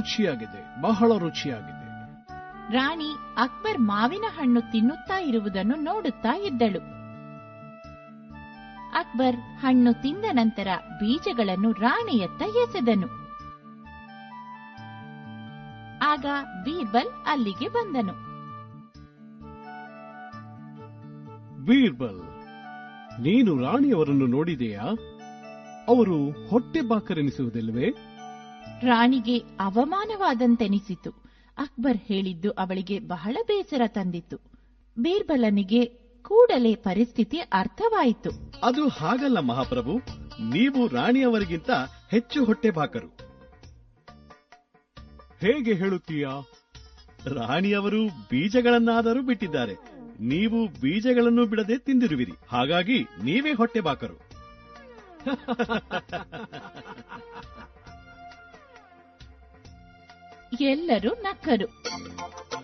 ರುಚಿಯಾಗಿದೆ ಬಹಳ ರುಚಿಯಾಗಿದೆ ರಾಣಿ ಅಕ್ಬರ್ ಮಾವಿನ ಹಣ್ಣು ತಿನ್ನುತ್ತಾ ಇರುವುದನ್ನು ನೋಡುತ್ತಾ ಇದ್ದಳು ಅಕ್ಬರ್ ಹಣ್ಣು ತಿಂದ ನಂತರ ಬೀಜಗಳನ್ನು ರಾಣಿಯತ್ತ ಎಸೆದನು ಆಗ ಬೀರ್ಬಲ್ ಅಲ್ಲಿಗೆ ಬಂದನು ಬೀರ್ಬಲ್ ನೀನು ರಾಣಿಯವರನ್ನು ನೋಡಿದೆಯಾ ಅವರು ಹೊಟ್ಟೆ ಬಾಕರೆನಿಸುವುದಿಲ್ವೇ ರಾಣಿಗೆ ಅವಮಾನವಾದಂತೆನಿಸಿತು ಅಕ್ಬರ್ ಹೇಳಿದ್ದು ಅವಳಿಗೆ ಬಹಳ ಬೇಸರ ತಂದಿತ್ತು ಬೀರ್ಬಲನಿಗೆ ಕೂಡಲೇ ಪರಿಸ್ಥಿತಿ ಅರ್ಥವಾಯಿತು ಅದು ಹಾಗಲ್ಲ ಮಹಾಪ್ರಭು ನೀವು ರಾಣಿಯವರಿಗಿಂತ ಹೆಚ್ಚು ಹೊಟ್ಟೆಬಾಕರು ಹೇಗೆ ಹೇಳುತ್ತೀಯಾ ರಾಣಿಯವರು ಬೀಜಗಳನ್ನಾದರೂ ಬಿಟ್ಟಿದ್ದಾರೆ ನೀವು ಬೀಜಗಳನ್ನು ಬಿಡದೆ ತಿಂದಿರುವಿರಿ ಹಾಗಾಗಿ ನೀವೇ ಹೊಟ್ಟೆಬಾಕರು ಎಲ್ಲರೂ ನಕ್ಕರು